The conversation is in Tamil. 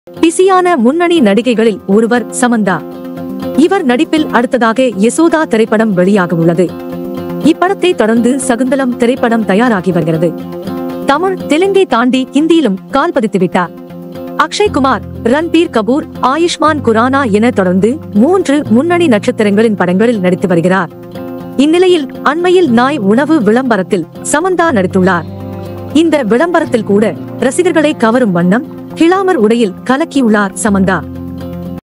பிஸியான முன்னணி நடிகைகளில் ஒருவர் சமந்தா இவர் நடிப்பில் அடுத்ததாக யசோதா திரைப்படம் வெளியாக உள்ளது இப்படத்தை தொடர்ந்து சகுந்தலம் திரைப்படம் தயாராகி வருகிறது தமிழ் தெலுங்கை தாண்டி ஹிந்தியிலும் கால் பதித்து விட்டார் அக்ஷய் குமார் ரன்பீர் கபூர் ஆயுஷ்மான் குரானா என தொடர்ந்து மூன்று முன்னணி நட்சத்திரங்களின் படங்களில் நடித்து வருகிறார் இந்நிலையில் அண்மையில் நாய் உணவு விளம்பரத்தில் சமந்தா நடித்துள்ளார் இந்த விளம்பரத்தில் கூட ரசிகர்களை கவரும் வண்ணம் கிளாமர் உடையில் கலக்கியுள்ளார் சமந்தா